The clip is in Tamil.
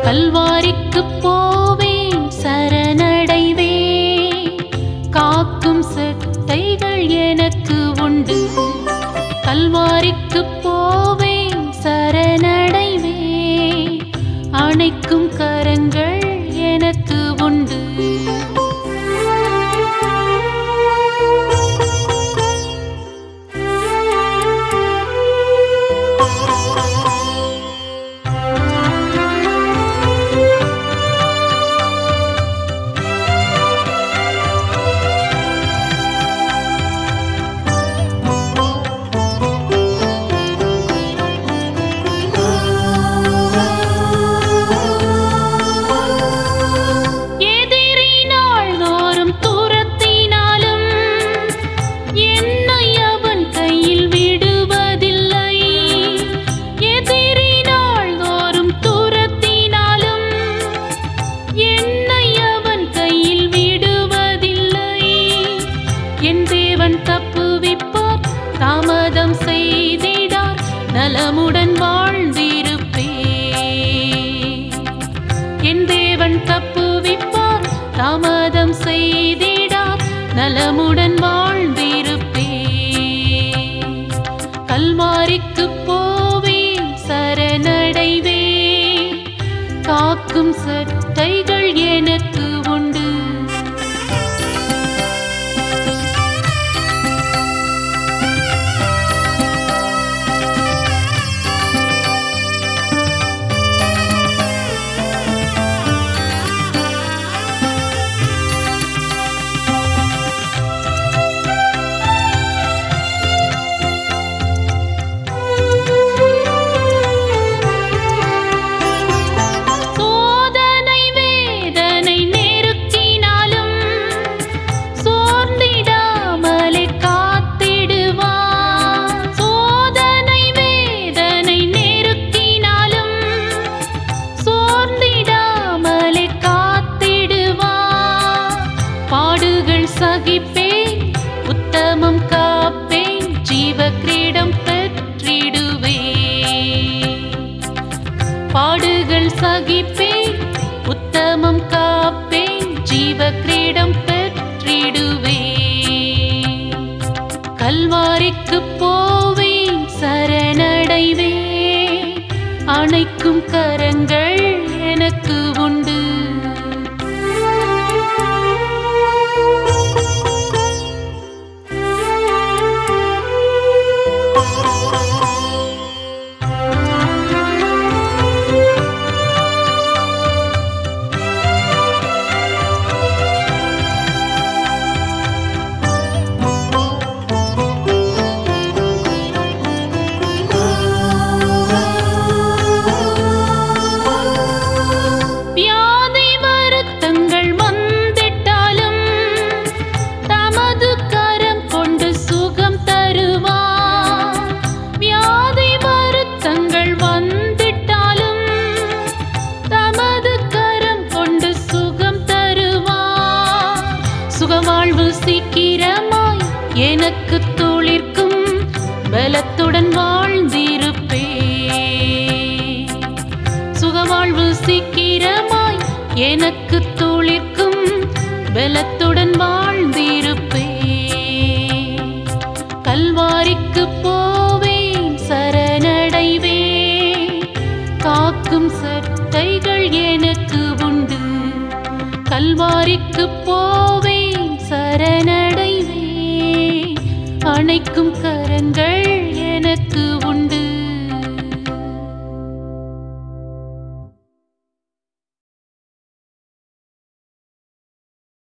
கல்வாரிக்கு போவேன் சரணடைவே காக்கும் சட்டைகள் எனக்கு உண்டு கல்வாரிக்கு போவேன் சரணடைவே அணைக்கும் கரங்கள் எனக்கு உண்டு எதிரினால் தோறும் துரத்தினாலும் என்னை அவன் கையில் விடுவதில்லை எதிரினால் தோறும் துரத்தினாலும் என்னை அவன் கையில் விடுவதில்லை என் தேவன் தப்புவிப்பார் தாமதம் செய்திடார் நலமுடன் வாழ்ந்திருப்பே என் தேவன் தப்புவிப்பார் தாமதம் செய்திடார் நலமுடன் வாழ்ந்திருப்பே கல்வாரிக்கு போவேன் சரணடைவே காக்கும் சட்டைகள் எனக்கு உண்டு சோதனை வேதனை நெருக்கினாலும் சோர்ந்திடாமலே காத்திடுவார் சோதனை வேதனை நெருக்கினாலும் சோர்ந்திடாமலே காத்திடுவார் பாடுகள் சகிப்பேன் உத்தமம் காப்பேன் ஜீவ கிரீடம் பெற்றிடுவேன் பாடுகள் சகிப்பேன் உத்தமம் காப்பேன் ஜீவ கிரீடம் பெற்றிடுவேன் கல்வாரிக்கு போவேன் சரணடைவே அணைக்கும் கரங்கள் எனக்கு உண்டு வியாதி வருத்தங்கள் வந்திட்டாலும் தமது கரம் கொண்டு சுகம் தருவார் வியாதி வருத்தங்கள் வந்திட்டாலும் தமது கரம் கொண்டு சுகம் தருவார் சுகவாழ்வு சீக்கிரமாய் எனக்கு துளிர்க்கும் பலத்துடன் வாழ்ந்திருப்பே சுகவாழ்வு சீக்கிரமாய் எனக்கு துளிர்க்கும் பலத்துடன் வாழ்ந்திருப்பே கல்வாரிக்கு போவேன் சரணடைவே காக்கும் சட்டைகள் எனக்கு உண்டு கல்வாரிக்கு போவேன் சரணடைவே அணைக்கும் கரங்கள் எனக்கு